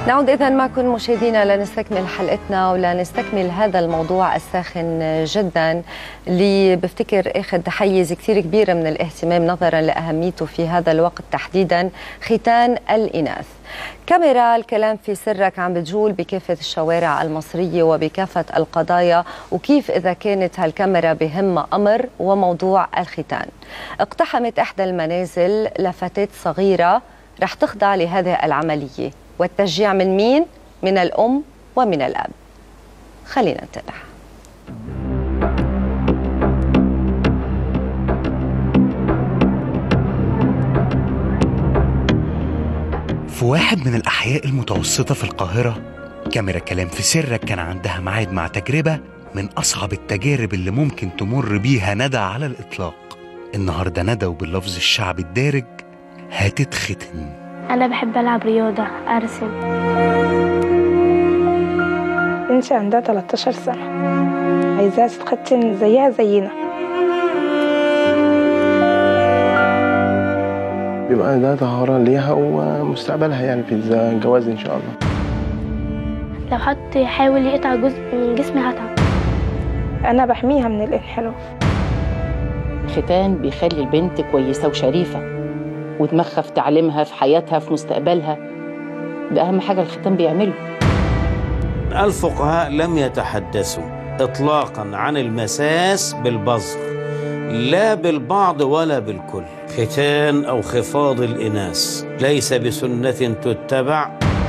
نعود إذا معكم مشاهدينا لنستكمل حلقتنا ولنستكمل هذا الموضوع الساخن جدا اللي بفتكر اخذ حيز كثير كبير من الاهتمام نظرا لأهميته في هذا الوقت تحديدا ختان الإناث كاميرا الكلام في سرك عم بتجول بكافة الشوارع المصرية وبكافة القضايا وكيف إذا كانت هالكاميرا بهمها أمر وموضوع الختان اقتحمت إحدى المنازل لفتاة صغيرة رح تخضع لهذه العملية والتشجيع من مين؟ من الأم ومن الأب خلينا نتابع في واحد من الأحياء المتوسطة في القاهرة كاميرا كلام في سرك كان عندها ميعاد مع تجربة من أصعب التجارب اللي ممكن تمر بيها ندى على الإطلاق النهاردة ندى وباللفظ الشعبي الدارج هتتختن أنا بحب ألعب رياضة أرسم بنتي عندها 13 سنة عايزاها تتختن زيها زينا بيبقى ده طهارة ليها ومستقبلها يعني في الجواز إن شاء الله لو حد يحاول يقطع جزء من جسمي هتعب أنا بحميها من الانحراف الختان بيخلي البنت كويسة وشريفة ودماغها في تعليمها في حياتها في مستقبلها ده أهم حاجة الختان بيعمله الفقهاء لم يتحدثوا اطلاقا عن المساس بالبذر لا بالبعض ولا بالكل ختان او خفاض الاناث ليس بسنه تتبع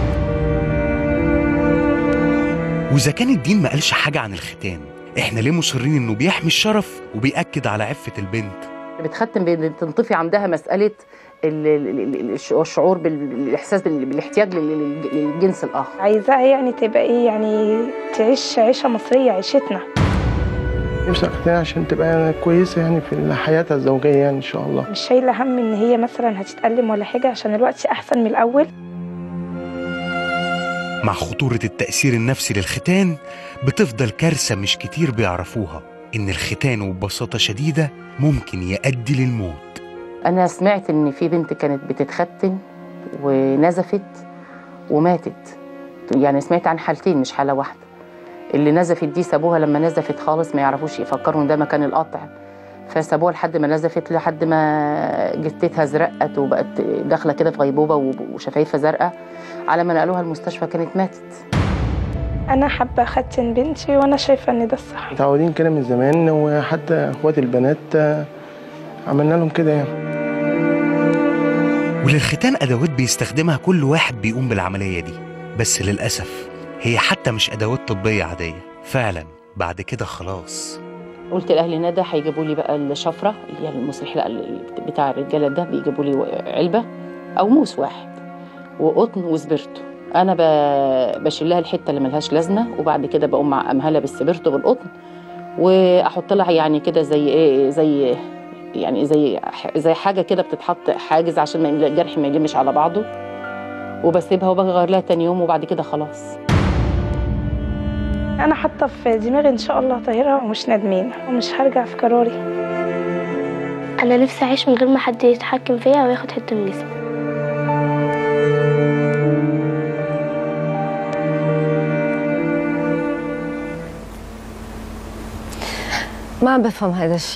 وإذا كان الدين ما قالش حاجة عن الختان إحنا ليه مصرين إنه بيحمي الشرف وبيأكد على عفة البنت بتختم بتنطفي عندها مسألة ال- ال- ال- الش- الشعور بال- بالإحساس بال- بالاحتياج لل- لل- للجنس الآخر عايزاها يعني تبقى إيه يعني تعيش عيشة مصرية عيشتنا نفسي أختها عشان تبقى كويسة يعني في حياتها الزوجية يعني إن شاء الله مش شايلة هم إن هي مثلا هتتألم ولا حاجة عشان الوقت أحسن من الأول مع خطورة التأثير النفسي للختان بتفضل كارثة مش كتير بيعرفوها إن الختان وببساطة شديدة ممكن يؤدي للموت أنا سمعت إن في بنت كانت بتتختن ونزفت وماتت يعني سمعت عن حالتين مش حالة واحدة اللي نزفت دي سابوها لما نزفت خالص ما يعرفوش يفكروا إن ده مكان القطع فسابوها لحد ما نزفت لحد ما جتتها زرقت وبقت داخلة كده في غيبوبة وشفايفها زرقاء على ما نقلوها المستشفى كانت ماتت أنا حابة أختن بنتي وأنا شايفة إن ده الصح متعودين كده من زمان وحتى اخوات البنات آه، عملنا لهم كده يعني وللختان أدوات بيستخدمها كل واحد بيقوم بالعملية دي بس للأسف هي حتى مش أدوات طبية عادية فعلا بعد كده خلاص قلت لاهل ندى هيجيبوا لي بقى الشفره اللي هي المصرح لا اللي بتاع الرجاله ده بيجيبوا لي علبه او موس واحد وقطن وسبرتو انا ب- بشيل لها الحته اللي ملهاش لازمه وبعد كده بقوم معقمها بالسبرتو بالقطن واحط لها يعني كده زي ايه زي يعني زي زي حاجه كده بتتحط حاجز عشان ما الجرح ما يلمش على بعضه وبسيبها وبغير لها تاني يوم وبعد كده خلاص أنا حاطة في دماغي إن شاء الله طاهرة ومش ندمانة ومش هرجع في قراري أنا نفسي أعيش من غير ما حد يتحكم فيا أو ياخد حتة من جسمي ما عم بفهم هذا الشيء